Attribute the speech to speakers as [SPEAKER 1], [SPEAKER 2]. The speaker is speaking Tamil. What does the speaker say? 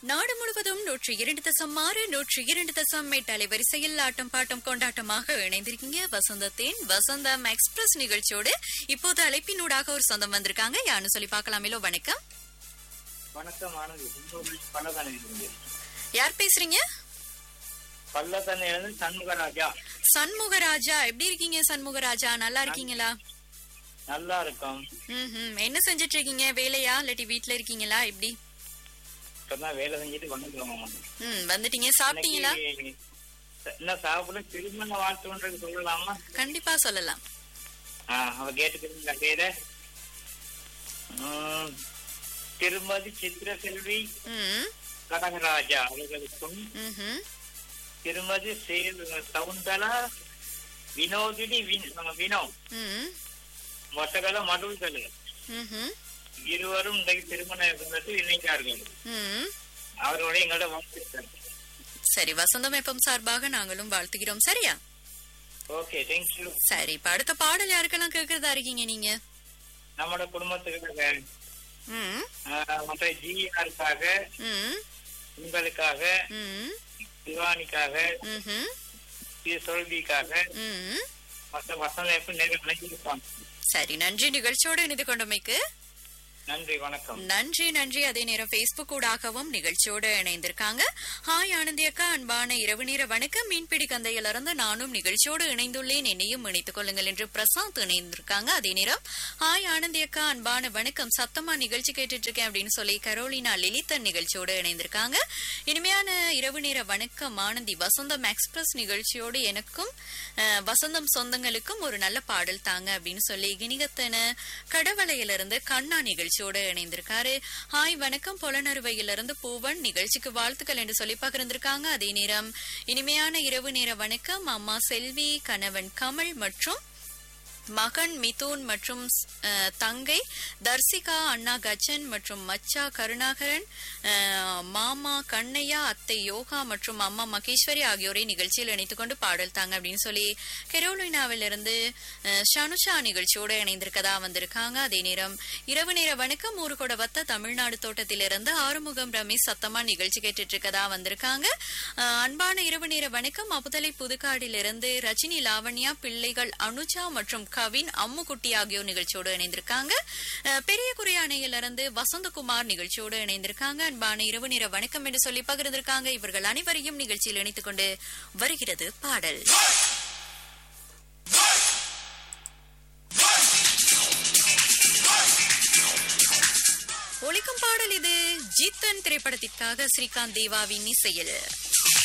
[SPEAKER 1] நாடு முழுவதும் நூற்றி இரண்டு தசம் ஆறு நூற்றி இரண்டு தசம் எட்டு அலைவரிசையில் ஆட்டம் பாட்டம் கொண்டாட்டமாக இணைந்திருக்கீங்க வசந்தத்தின் வசந்தம் எக்ஸ்பிரஸ் நிகழ்ச்சியோடு இப்போது அழைப்பினூடாக ஒரு சொந்தம் வந்திருக்காங்க யாருன்னு சொல்லி பார்க்கலாமேலோ வணக்கம்
[SPEAKER 2] வணக்கம் ஆனந்த் பல்லதானே இருந்து
[SPEAKER 1] யார் பேசுறீங்க
[SPEAKER 2] பல்லதானே இருந்து சண்முகராஜா
[SPEAKER 1] சண்முகராஜா எப்படி இருக்கீங்க சண்முகராஜா நல்லா இருக்கீங்களா
[SPEAKER 2] நல்லா இருக்கும்
[SPEAKER 1] ம் என்ன செஞ்சிட்டு இருக்கீங்க வேலையா இல்லாட்டி வீட்ல இருக்கீங்களா எப்படி
[SPEAKER 2] இப்பதான் வேலை செஞ்சுட்டு வந்துக்கிறோம்
[SPEAKER 1] ம் வந்துட்டீங்க சாப்பிட்டீங்களா
[SPEAKER 2] என்ன சாப்பிட திருமண வாழ்த்துன்றது சொல்லலாமா
[SPEAKER 1] கண்டிப்பா சொல்லலாம்
[SPEAKER 2] ஆ, அவ கேட்டுக்கிறீங்களா பேர உம், திருமதி சித்திரசெல்வி
[SPEAKER 1] ம்
[SPEAKER 2] கடகராஜா அவர்களுக்கும்
[SPEAKER 1] ம்ஹும்.
[SPEAKER 2] திருமதி சே- சவுந்தரா வினோதினி வின்- வினோ
[SPEAKER 1] ம்
[SPEAKER 2] மொத்தகல மடுள்கள்
[SPEAKER 1] ம்ஹும்.
[SPEAKER 2] இருவரும் இன்றைக்கு திருமண பந்தத்தில் இணைந்தார்கள்
[SPEAKER 1] ம்
[SPEAKER 2] அவரோட எங்களோட வாழ்த்துக்கள்
[SPEAKER 1] சரி வசந்தம் எப்பம் சார்பாக நாங்களும் வாழ்த்துகிறோம் சரியா
[SPEAKER 2] ஓகே தேங்க்யூ
[SPEAKER 1] சரி இப்ப அடுத்த பாடல் யாருக்கெல்லாம் கேக்குறதா இருக்கீங்க நீங்க
[SPEAKER 2] நம்மளோட குடும்பத்துக்காக
[SPEAKER 1] ம்
[SPEAKER 2] ஆஹ், மற்ற ஜிஆருக்காக
[SPEAKER 1] ம்
[SPEAKER 2] உங்களுக்காக
[SPEAKER 1] ம்
[SPEAKER 2] சிவானிக்காக
[SPEAKER 1] ம்ஹும்.
[SPEAKER 2] சி சொல்விக்காக
[SPEAKER 1] ம்
[SPEAKER 2] மற்ற வசந்த எப்படி நேரம் நினைச்சிருப்பாங்க
[SPEAKER 1] சரி நன்றி நிகழ்ச்சியோடு இணைந்து கொண்டமைக்கு
[SPEAKER 2] நன்றி வணக்கம்
[SPEAKER 1] நன்றி நன்றி அதே நேரம் பேஸ்புக் ஊடாகவும் நிகழ்ச்சியோடு இணைந்திருக்காங்க ஹாய் ஆனந்தி அக்கா அன்பான இரவு நேர வணக்கம் மீன்பிடி கந்தையிலிருந்து நானும் நிகழ்ச்சியோடு இணைந்துள்ளேன் என்னையும் இணைத்துக் கொள்ளுங்கள் என்று பிரசாந்த் இணைந்திருக்காங்க அதே நேரம் ஹாய் ஆனந்தி அக்கா அன்பான வணக்கம் சத்தமா நிகழ்ச்சி கேட்டுட்டு இருக்கேன் அப்படின்னு சொல்லி கரோலினா லலிதன் நிகழ்ச்சியோடு இணைந்திருக்காங்க இனிமையான இரவு நேர வணக்கம் ஆனந்தி வசந்தம் எக்ஸ்பிரஸ் நிகழ்ச்சியோடு எனக்கும் அஹ், வசந்தம் சொந்தங்களுக்கும் ஒரு நல்ல பாடல் தாங்க அப்படின்னு சொல்லி கிணிகத்தன கடவளையிலிருந்து கண்ணா நிகழ்ச்சியோடு இணைந்திருக்காரு ஹாய் வணக்கம் புலனறுவையிலிருந்து பூவன் நிகழ்ச்சிக்கு வாழ்த்துக்கள் என்று சொல்லி பகிர்ந்திருக்காங்க அதே நேரம் இனிமையான இரவு நேர வணக்கம் அம்மா செல்வி கணவன் கமல் மற்றும் மகன் மிதுன் மற்றும் அஹ், தங்கை தர்சிகா அண்ணா கஜன் மற்றும் மச்சா கருணாகரன் அஹ், மாமா கண்ணையா அத்தை யோகா மற்றும் அம்மா மகேஸ்வரி ஆகியோரை நிகழ்ச்சியில் இணைத்துக் கொண்டு பாடல் தாங்க அப்படின்னு சொல்லி கெரோலினாவிலிருந்து அஹ், ஷனுஷா நிகழ்ச்சியோடு இணைந்திருக்கதா வந்திருக்காங்க அதே நேரம் இரவு நேர வணக்கம் ஊருகோட வத்த தமிழ்நாடு தோட்டத்திலிருந்து ஆறுமுகம் ரமேஷ் சத்தமா நிகழ்ச்சி கேட்டுட்டு இருக்கதா வந்திருக்காங்க அஹ், அன்பான இரவு நேர வணக்கம் அபுதலை புதுக்காடிலிருந்து ரஜினி லாவண்யா பிள்ளைகள் அனுஜா மற்றும் கவின் அம்முக்குட்டி ஆகியோர் நிகழ்ச்சியோடு இணைந்திருக்காங்க அஹ், பெரிய குறையானையிலிருந்து வசந்தகுமார் நிகழ்ச்சியோடு இணைந்திருக்காங்க அன்பான இரவு நேர வணக்கம் என்று சொல்லி பகிர்ந்திருக்காங்க இவர்கள் அனைவரையும் நிகழ்ச்சியில் இணைத்துக் கொண்டு வருகிறது பாடல் ஒலிக்கும் பாடல் இது ஜீத்தன் திரைப்படத்திற்காக ஸ்ரீகாந்த் தேவாவின் இசையில்